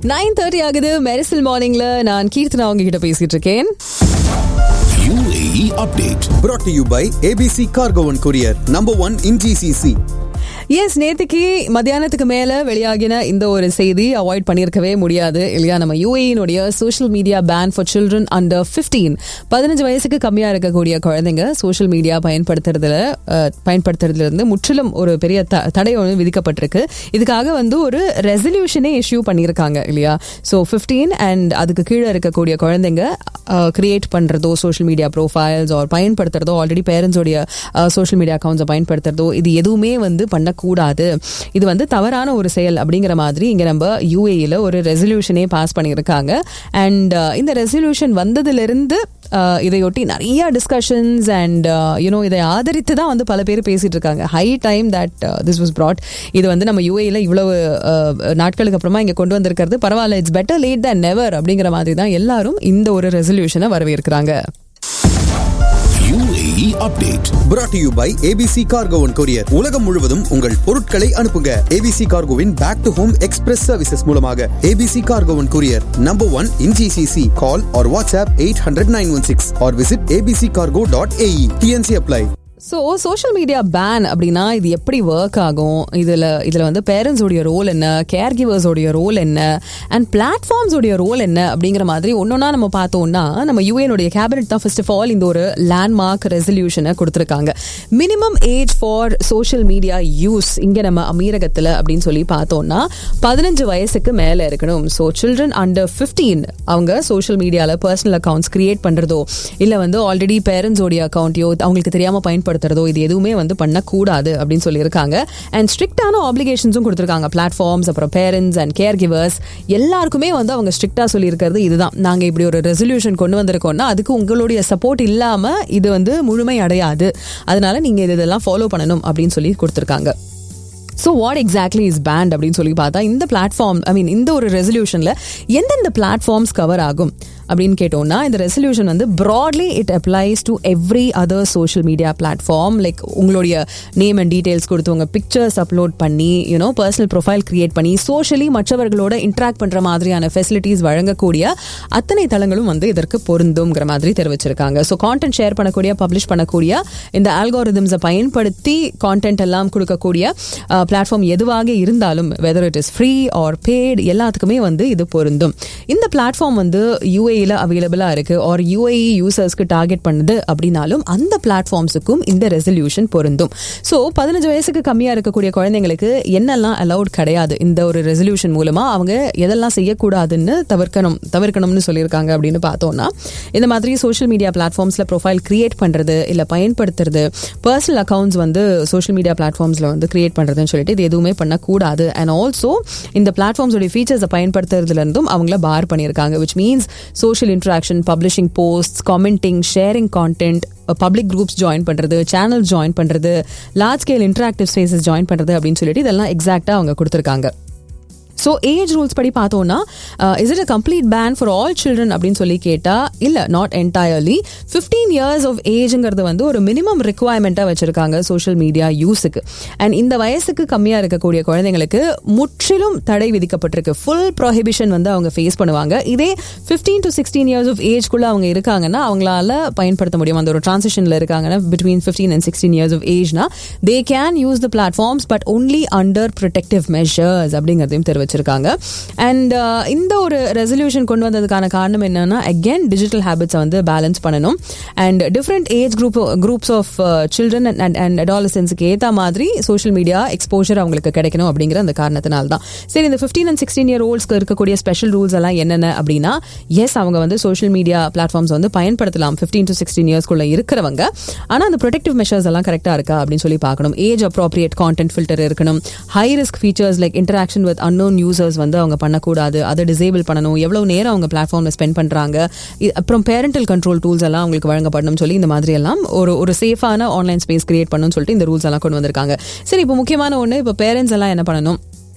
Nine thirty ஆகுது மெரிசல் மார்னிங்ல நான் கீர்த்தனா உங்ககிட்ட பேசிட்டு இருக்கேன் UAE update. brought to you by ABC Cargo and Courier, number one in GCC. Yes நேத்துக்கு மத்தியானத்துக்கு மேல வெளியாகின இந்த ஒரு செய்தி அவாய்ட் பண்ணியிருக்கவே முடியாது இல்லையா நம்ம யூஏனுடைய social media ban for children under fifteen பதினஞ்சு வயசுக்கு கம்மியா இருக்கக்கூடிய குழந்தைங்க சோஷியல் மீடியா பயன்படுத்துறதுல அஹ், பயன்படுத்துறதுல இருந்து முற்றிலும் ஒரு பெரிய த- தடை ஒன்று விதிக்கப்பட்டிருக்கு இதுக்காக வந்து ஒரு ரெசல்யூஷனே இஷ்யூ பண்ணியிருக்காங்க இல்லையா ஸோ ஃபிஃப்டீன் அண்ட் அதுக்கு கீழே இருக்கக்கூடிய குழந்தைங்க கிரியேட் பண்றதோ சோஷியல் மீடியா ப்ரோஃபைல்ஸ் ஆர் பயன்படுத்துறதோ ஆல்ரெடி பேரண்ட்ஸோடைய சோஷியல் மீடியா அக்கௌண்ட்ஸை பயன்படுத்துறதோ இது எதுவுமே வந்து பண்ணக்கூடாது இது வந்து தவறான ஒரு செயல் அப்படிங்கிற மாதிரி இங்க நம்ம யூஏல ஒரு ரெசல்யூஷனே பாஸ் பண்ணியிருக்காங்க அண்ட் இந்த ரெசல்யூஷன் வந்ததிலிருந்து uh, இதையொட்டி நிறைய டிஸ்கஷன்ஸ் அண்ட் யூனோ இதை ஆதரித்து தான் வந்து பல பேர் பேசிட்டு இருக்காங்க high time that this was brought இது வந்து நம்ம யூஏல இவ்வளவு uh, நாட்களுக்கு அப்புறமா இங்க கொண்டு வந்திருக்கிறது பரவாயில்ல it's better late than never அப்படிங்கிற மாதிரி தான் எல்லாரும் இந்த ஒரு ரெசல்யூஷனை வரவேற்கிறாங்க UAE update. brought to you by ABC Cargo and Courier. உலகம் முழுவதும் உங்கள் பொருட்களை அனுப்புங்க ABC Cargoவின் back to home express services மூலமாக ABC Cargo and Courier, number one in GCC. Call or WhatsApp 800-916 or visit abccargo.ae. TNC apply. So social media ban அப்படின்னா இது எப்படி ஒர்க் ஆகும் இதில் இதில் வந்து பேரண்ட்ஸோடைய ரோல் என்ன கேர் கிவர்ஸோடைய ரோல் என்ன அண்ட் பிளாட்ஃபார்ம்ஸோடைய ரோல் என்ன அப்படிங்கிற மாதிரி ஒன்றொன்னா நம்ம பார்த்தோம்னா நம்ம யூஎனுடைய கேபினெட் தான் ஃபர்ஸ்ட் ஆஃப் ஆல் இந்த ஒரு லேண்ட்மார்க் ரெசல்யூஷனை கொடுத்துருக்காங்க minimum age for social media use இங்கே நம்ம அமீரகத்தில் அப்படின்னு சொல்லி பார்த்தோம்னா பதினஞ்சு வயசுக்கு மேலே இருக்கணும் ஸோ சில்ட்ரன் அண்டர் ஃபிஃப்டீன் அவங்க சோஷியல் மீடியாவில் பர்சனல் அக்கௌண்ட்ஸ் கிரியேட் பண்ணுறதோ இல்லை வந்து ஆல்ரெடி பேரண்ட்ஸோடைய அக்கௌண்ட்டையோ அவங்களுக்கு தெரியாமல் பயன்படுத்துறதோ இது எதுவுமே வந்து பண்ணக்கூடாது அப்படின்னு சொல்லியிருக்காங்க அண்ட் ஸ்ட்ரிக்டான ஆப்ளிகேஷன்ஸும் கொடுத்துருக்காங்க பிளாட்ஃபார்ம்ஸ் அப்புறம் பேரண்ட்ஸ் அண்ட் கேர் கிவர்ஸ் எல்லாருக்குமே வந்து அவங்க ஸ்ட்ரிக்டாக சொல்லியிருக்கிறது இதுதான் நாங்கள் இப்படி ஒரு ரெசல்யூஷன் கொண்டு வந்திருக்கோம்னா அதுக்கு உங்களுடைய சப்போர்ட் இல்லாமல் இது வந்து முழுமை அடையாது அதனால நீங்கள் இது இதெல்லாம் ஃபாலோ பண்ணணும் அப்படின்னு சொல்லி கொடுத்துருக்காங்க so what exactly is banned அப்படின்னு சொல்லி பார்த்தா இந்த பிளாட்ஃபார்ம் ஐ மீன் இந்த ஒரு ரெசல்யூஷனில் எந்தெந்த பிளாட்ஃபார்ம்ஸ் கவர் ஆகும் அப்படின்னு கேட்டோம்னா இந்த ரெசல்யூஷன் வந்து broadly it applies to every other social media platform like உங்களுடைய நேம் அண்ட் டீடைல்ஸ் கொடுத்து உங்கள் பிக்சர்ஸ் அப்லோட் பண்ணி யூனோ பர்சனல் ப்ரொஃபைல் கிரியேட் பண்ணி சோஷியலி மற்றவர்களோட இன்ட்ராக்ட் பண்ணுற மாதிரியான ஃபெசிலிட்டிஸ் வழங்கக்கூடிய அத்தனை தளங்களும் வந்து இதற்கு பொருந்துங்கிற மாதிரி தெரிவிச்சிருக்காங்க ஸோ கான்டென்ட் ஷேர் பண்ணக்கூடிய பப்ளிஷ் பண்ணக்கூடிய இந்த ஆல்காரிதம்ஸை பயன்படுத்தி கான்டென்ட் எல்லாம் கொடுக்கக்கூடிய பிளாட்ஃபார்ம் எதுவாக இருந்தாலும் whether it is free or paid எல்லாத்துக்குமே வந்து இது பொருந்தும் இந்த பிளாட்ஃபார்ம் வந்து யூஏயில் அவைலபிளாக இருக்கு ஆர் யூஏஇ யூசர்ஸ்க்கு டார்கெட் பண்ணுது அப்படின்னாலும் அந்த பிளாட்ஃபார்ம்ஸுக்கும் இந்த ரெசல்யூஷன் பொருந்தும் ஸோ பதினஞ்சு வயசுக்கு கம்மியாக இருக்கக்கூடிய குழந்தைங்களுக்கு என்னெல்லாம் அலௌட் கிடையாது இந்த ஒரு ரெசல்யூஷன் மூலமா அவங்க எதெல்லாம் செய்யக்கூடாதுன்னு தவிர்க்கணும் தவிர்க்கணும்னு சொல்லியிருக்காங்க அப்படின்னு பார்த்தோம்னா இந்த மாதிரி சோஷியல் மீடியா பிளாட்ஃபார்ம்ஸில் ப்ரொஃபைல் கிரியேட் பண்ணுறது இல்லை பயன்படுத்துறது பர்சனல் அக்கௌண்ட்ஸ் வந்து சோஷியல் மீடியா பிளாட்ஃபார்ம்ஸில் வந்து கிரியேட் பண்ணுறதுன்னு சொல்லிட்டு இது எதுவுமே பண்ணக்கூடாது அண்ட் ஆல்சோ இந்த பிளாட்ஃபார்ம்ஸோட ஃபீச்சர்ஸை பயன்படுத்துறதுல இருந்தும் அவங்கள பார் பண்ணியிருக்காங்க which means social interaction publishing post commenting sharing content public groups join பண்றது சேனல் ஜாயின் பண்றது large scale interactive spaces join பண்றது அப்படின்னு சொல்லிட்டு இதெல்லாம் எக்ஸாக்டா அவங்க கொடுத்துருக்காங்க ஸோ ஏஜ் ரூல்ஸ் படி பார்த்தோம்னா is it a complete ban for all children அப்படின்னு சொல்லி கேட்டால் இல்லை not entirely fifteen years of ஏஜுங்கிறது வந்து ஒரு மினிமம் ரிக்குவயர்மெண்ட்டாக வச்சிருக்காங்க சோஷியல் மீடியா யூஸுக்கு அண்ட் இந்த வயசுக்கு கம்மியாக இருக்கக்கூடிய குழந்தைங்களுக்கு முற்றிலும் தடை விதிக்கப்பட்டிருக்கு ஃபுல் ப்ரொஹிபிஷன் வந்து அவங்க ஃபேஸ் பண்ணுவாங்க இதே fifteen to sixteen years of ஏஜ்குள்ளே அவங்க இருக்காங்கன்னா அவங்களால பயன்படுத்த முடியும் அந்த ஒரு டிரான்சிஷனில் இருக்காங்கன்னா between fifteen and sixteen years of ஏஜ்னா they can use the platforms but only under protective measures அப்படிங்கிறதையும் தெரிவிச்சிருக்காங்க அண்ட் இந்த ஒரு ரெசல்யூஷன் கொண்டு வந்ததுக்கான காரணம் என்னன்னா அகேன் டிஜிட்டல் ஹேபிட்ஸை வந்து பேலன்ஸ் பண்ணணும் and different age group groups of children and and அடாலசன்ஸுக்கு ஏற்ற மாதிரி சோஷியல் மீடியா எக்ஸ்போஷர் அவங்களுக்கு கிடைக்கணும் அப்படிங்கிற அந்த காரணத்தினால தான் சரி இந்த ஃபிஃப்டீன் அண்ட் சிக்ஸ்டீன் இயர் ஓல்ட்ஸ்க்கு இருக்கக்கூடிய ஸ்பெஷல் ரூல்ஸ் எல்லாம் என்னென்ன அப்படின்னா எஸ் அவங்க வந்து சோஷியல் மீடியா பிளாட்ஃபார்ம்ஸ் வந்து பயன்படுத்தலாம் ஃபிஃப்டீன் டு சிக்ஸ்டீன் இயர்ஸ்க்குள்ள இருக்கிறவங்க ஆனால் அந்த ப்ரொடெக்டிவ் மெஷர்ஸ் எல்லாம் கரெக்டாக இருக்கா அப்படின்னு சொல்லி பார்க்கணும் ஏஜ் அப்ரோப்ரியேட் கான்டென்ட் ஃபில்டர் இருக்கணும் high risk features like interaction with unknown users வந்து அவங்க பண்ணக்கூடாது அதை டிசேபிள் பண்ணணும் எவ்வளவு நேரம் அவங்க பிளாட்ஃபார்மில் ஸ்பெண்ட் பண்ணுறாங்க அப்புறம் பேரண்டல் கண்ட்ரோல் டூல்ஸ் எல்லாம் அவங்களுக்கு வழங்கப்படணும் சொல்லி இந்த மாதிரி எல்லாம் ஒரு ஒரு சேஃபான ஆன்லைன் ஸ்பேஸ் கிரியேட் பண்ணணும்னு சொல்லிட்டு இந்த ரூல்ஸ் எல்லாம் கொண்டு வந்திருக்காங்க சரி இப்போ முக்கியமான ஒன்று இப்போ பேரண்ட்ஸ் எல்லாம் என்ன பண்ணணும்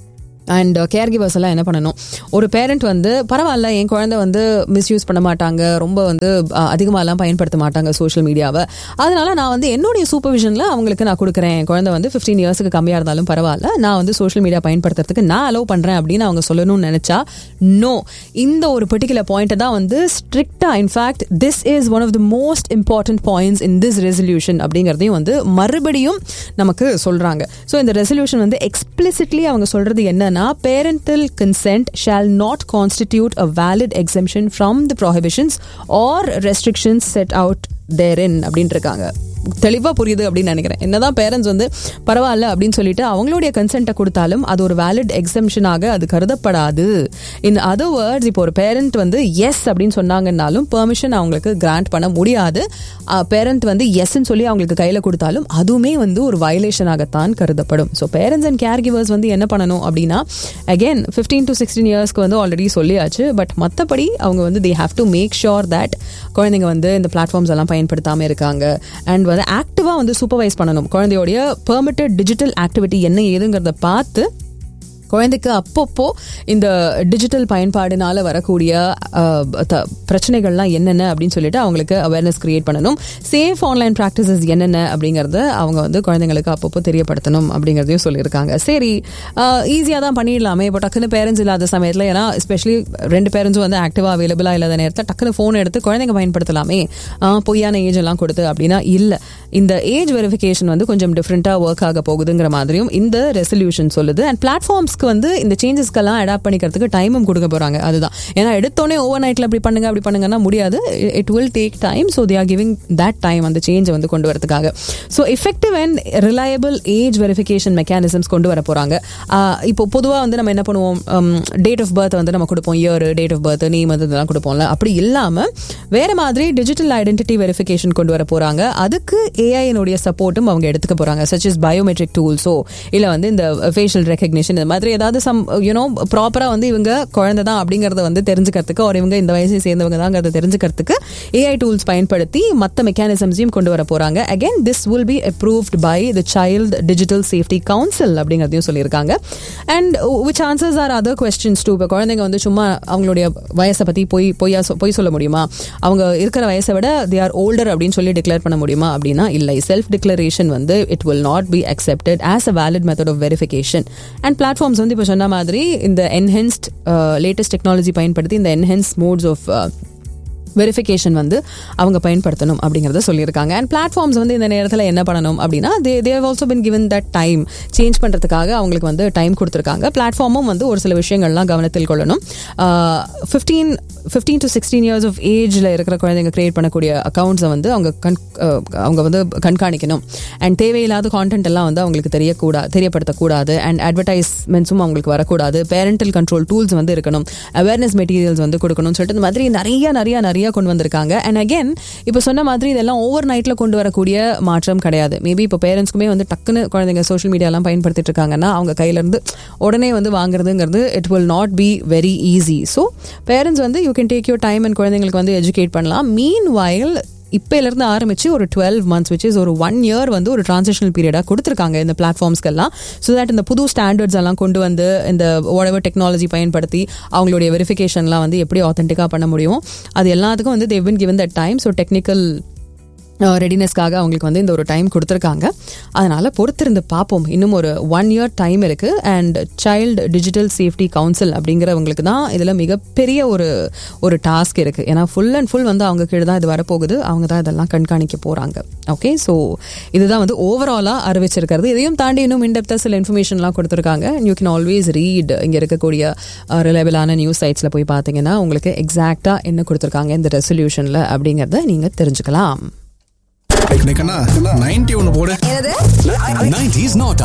அண்ட் கேர் கிவர்ஸ் எல்லாம் என்ன பண்ணணும் ஒரு பேரண்ட் வந்து பரவாயில்ல என் குழந்தை வந்து மிஸ்யூஸ் பண்ண மாட்டாங்க ரொம்ப வந்து அஹ், அதிகமாலாம் பயன்படுத்த மாட்டாங்க சோஷியல் மீடியாவை அதனால நான் வந்து என்னுடைய சூப்பர்விஷனில் அவங்களுக்கு நான் கொடுக்குறேன் என் குழந்தை வந்து ஃபிஃப்டீன் இயர்ஸ்க்கு கம்மியாக இருந்தாலும் பரவாயில்ல நான் வந்து சோஷியல் மீடியா பயன்படுத்துறதுக்கு நான் அலோவ் பண்ணுறேன் அப்படின்னு அவங்க சொல்லணும்னு நினச்சா நோ இந்த ஒரு பர்டிகுலர் பாயிண்ட்டை தான் வந்து ஸ்ட்ரிக்டாக in fact this is one of the most important points in this resolution அப்படிங்கிறதையும் வந்து மறுபடியும் நமக்கு சொல்கிறாங்க ஸோ இந்த ரெசல்யூஷன் வந்து எக்ஸ்பிளிசிட்லி அவங்க சொல்கிறது என்னன்னா parental consent shall not constitute a valid exemption from the prohibitions or restrictions set out therein அப்படின்னு இருக்காங்க தெளிவாக புரியுது அப்படின்னு நினைக்கிறேன் என்னதான் பேரண்ட்ஸ் வந்து பரவாயில்ல அப்படின்னு சொல்லிட்டு அவங்களுடைய கன்சென்ட்டை கொடுத்தாலும் அது ஒரு வேலிட் எக்ஸம்ஷனாக அது கருதப்படாது இன் அதர் வேர்ட்ஸ் இப்போ ஒரு பேரண்ட் வந்து எஸ் அப்படின்னு சொன்னாங்கன்னாலும் பெர்மிஷன் அவங்களுக்கு கிராண்ட் பண்ண முடியாது பேரண்ட் வந்து எஸ்ன்னு சொல்லி அவங்களுக்கு கையில் கொடுத்தாலும் அதுவுமே வந்து ஒரு வயலேஷனாகத்தான் கருதப்படும் so parents and caregivers வந்து என்ன பண்ணணும் அப்படின்னா அகெயின் ஃபிஃப்டீன் டு சிக்ஸ்டீன் இயர்ஸ்க்கு வந்து ஆல்ரெடி சொல்லியாச்சு பட் மற்றபடி அவங்க வந்து they have to make sure that குழந்தைங்க வந்து இந்த பிளாட்ஃபார்ம்ஸ் எல்லாம் பயன்படுத்தாமல் இருக்காங்க அண்ட் வந்து ஆக்டிவாக வந்து சூப்பர்வைஸ் பண்ணணும் குழந்தையோடைய பெர்மிட்டட் டிஜிட்டல் ஆக்டிவிட்டி என்ன ஏதுங்கிறத பார்த்து குழந்தைக்கு அப்பப்போ இந்த டிஜிட்டல் பயன்பாடுனால வரக்கூடிய அஹ், த- பிரச்சனைகள்லாம் என்னென்ன அப்படின்னு சொல்லிட்டு அவங்களுக்கு அவேர்னஸ் கிரியேட் பண்ணணும் சேஃப் ஆன்லைன் ப்ராக்டிசஸ் என்னென்ன அப்படிங்கறத அவங்க வந்து குழந்தைங்களுக்கு அப்பப்போ தெரியப்படுத்தணும் அப்படிங்கிறதையும் சொல்லியிருக்காங்க சரி ஈஸியாக தான் பண்ணிடலாமே இப்போ டக்குன்னு பேரண்ட்ஸ் இல்லாத சமயத்தில் ஏன்னா எஸ்பெஷலி ரெண்டு பேரண்ட்ஸும் வந்து ஆக்டிவாக அவைலபிளாக இல்லாத நேரத்தில் டக்குன்னு ஃபோன் எடுத்து குழந்தைங்க பயன்படுத்தலாமே ஆஹ், பொய்யான ஏஜ் எல்லாம் கொடுத்து அப்படின்னா இல்லை இந்த ஏஜ் வெரிஃபிகேஷன் வந்து கொஞ்சம் டிஃப்ரெண்ட்டாக ஒர்க் ஆக போகுதுங்கிற மாதிரியும் இந்த ரெசல்யூஷன் சொல்லுது அண்ட் பிளாட்ஃபார்ம்ஸ்க்கு வந்து இந்த சேஞ்சஸ்க்கெல்லாம் அடாப்ட் பண்ணிக்கிறதுக்கு டைமும் கொடுக்க போகிறாங்க அதுதான் ஏன்னா எடுத்தோடனே ஓவர் நைட்டில் அப்படி பண்ணுங்க அப்படி பண்ணுங்கன்னா முடியாது it will take time so they are giving that time அந்த சேஞ்சை வந்து கொண்டு வரதுக்காக so effective and reliable age verification mechanisms கொண்டு வர போகிறாங்க இப்போ பொதுவாக வந்து நம்ம என்ன பண்ணுவோம் டேட் ஆஃப் பர்த் வந்து நம்ம கொடுப்போம் year date of birth name வந்து இதெல்லாம் கொடுப்போம்ல அப்படி இல்லாமல் வேற மாதிரி டிஜிட்டல் ஐடென்டிட்டி வெரிஃபிகேஷன் கொண்டு வர போகிறாங்க அதுக்கு ஏஐனுடைய சப்போர்ட்டும் அவங்க எடுத்துக்க போகிறாங்க சச் இஸ் பயோமெட்ரிக் டூல்ஸோ இல்லை வந்து இந்த ஃபேஷியல் ரெக்கக்னிஷன் இந்த மாதிரி ஏதாவது சம் யூனோ ப்ராப்பராக வந்து இவங்க குழந்தை தான் அப்படிங்கிறத வந்து தெரிஞ்சுக்கிறதுக்கு ஒரு இவங்க இந்த வயசை சேர்ந்தவங்க தாங்கிறத தெரிஞ்சுக்கிறதுக்கு ஏஐ டூல்ஸ் பயன்படுத்தி மற்ற மெக்கானிசம்ஸையும் கொண்டு வர போகிறாங்க again this will be approved by the child digital safety council அப்படிங்கிறதையும் சொல்லியிருக்காங்க and which answers are other questions too இப்போ குழந்தைங்க வந்து சும்மா அவங்களுடைய வயசை பற்றி பொய் பொய்யா சொ- பொய் சொல்ல முடியுமா அவங்க இருக்கிற வயசை விட தே ஆர் ஓல்டர் அப்படின்னு சொல்லி டிக்ளேர் பண்ண முடியுமா அப்படின்னா இல்லை செல்ஃப் டிக்ளரேஷன் வந்து it will not be accepted as a valid method of verification and platforms வந்து இப்போ சொன்ன மாதிரி இந்த என்ஹென்ஸ்ட் லேட்டஸ்ட் டெக்னாலஜி பயன்படுத்தி இந்த என்ஹென்ஸ் மோட்ஸ் ஆஃப் வெரிஃபிகேஷன் வந்து அவங்க பயன்படுத்தணும் அப்படிங்கிறத சொல்லியிருக்காங்க அண்ட் பிளாட்ஃபார்ம்ஸ் வந்து இந்த நேரத்தில் என்ன பண்ணணும் அப்படின்னா they they have also been given that time change பண்ணுறதுக்காக அவங்களுக்கு வந்து டைம் கொடுத்துருக்காங்க பிளாட்ஃபார்மும் வந்து ஒரு சில விஷயங்கள்லாம் கவனத்தில் கொள்ளணும் fifteen fifteen to sixteen years of ஏஜில் இருக்கிற குழந்தைங்க கிரியேட் பண்ணக்கூடிய அக்கௌண்ட்ஸை வந்து அவங்க கண் அஹ், அவங்க வந்து கண்காணிக்கணும் அண்ட் தேவையில்லாத கான்டென்ட் எல்லாம் வந்து அவங்களுக்கு தெரியக்கூடாது தெரியப்படுத்தக்கூடாது அண்ட் அட்வர்டைஸ்மெண்ட்ஸும் அவங்களுக்கு வரக்கூடாது பேரண்டல் கண்ட்ரோல் டூல்ஸ் வந்து இருக்கணும் அவேர்னஸ் மெட்டீரியல்ஸ் வந்து கொடுக்கணும்னு சொல்லிட்டு இந்த மாதிரி நிறைய நிறைய நிறைய கொண்டு வந்திருக்காங்க அண்ட் அகைன் இப்போ சொன்ன மாதிரி இதெல்லாம் ஓவர் நைட்டில் கொண்டு வரக்கூடிய மாற்றம் கிடையாது மேபி இப்போ பேரண்ட்ஸ்க்குமே வந்து டக்குன்னு குழந்தைங்க சோஷியல் மீடியாலாம் பயன்படுத்திட்டு இருக்காங்கன்னா அவங்க கையில இருந்து உடனே வந்து வாங்குறதுங்கிறது it will not be very easy so parents வந்து you can take your time and குழந்தைங்களுக்கு வந்து எஜுகேட் பண்ணலாம் மீன் வயல் இப்போலேருந்து ஆரம்பிச்சு ஒரு டுவெல் மந்த்ஸ் விச் இஸ் ஒரு ஒன் இயர் வந்து ஒரு டிரான்சிஷனல் பீரியடாக கொடுத்துருக்காங்க இந்த பிளாட்ஃபார்ம்ஸ்க்கெல்லாம் ஸோ தட் இந்த புது ஸ்டாண்டர்ட்ஸ் எல்லாம் கொண்டு வந்து இந்த whatever டெக்னாலஜி பயன்படுத்தி அவங்களுடைய வெரிஃபிகேஷன்லாம் வந்து எப்படி ஆத்தென்டிக்காக பண்ண முடியும் அது எல்லாத்துக்கும் வந்து they've been given that time so technical ரெடினஸ்க்காக அவங்களுக்கு வந்து இந்த ஒரு டைம் கொடுத்துருக்காங்க அதனால பொறுத்திருந்து பார்ப்போம் இன்னும் ஒரு ஒன் இயர் டைம் இருக்கு and child digital safety council அப்படிங்கிறவங்களுக்கு தான் இதில் மிகப்பெரிய ஒரு ஒரு டாஸ்க் இருக்கு ஏன்னா ஃபுல் அண்ட் ஃபுல் வந்து அவங்க கீழே தான் இது வரப்போகுது அவங்க தான் இதெல்லாம் கண்காணிக்க போறாங்க ஓகே ஸோ இதுதான் வந்து ஓவராலாக அறிவிச்சிருக்கிறது இதையும் தாண்டி இன்னும் இன்டெப்த்தாக சில இன்ஃபர்மேஷன்லாம் கொடுத்துருக்காங்க யூ கேன் ஆல்வேஸ் ரீட் இங்கே இருக்கக்கூடிய ரிலேபிளான நியூஸ் சைட்ஸில் போய் பார்த்தீங்கன்னா உங்களுக்கு எக்ஸாக்டாக என்ன கொடுத்துருக்காங்க இந்த ரெசல்யூஷனில் அப்படிங்கிறத நீங்கள் தெரிஞ்சுக்கலாம் நைன்டி ஒன்னு போடு நைன்டிஸ் நாட்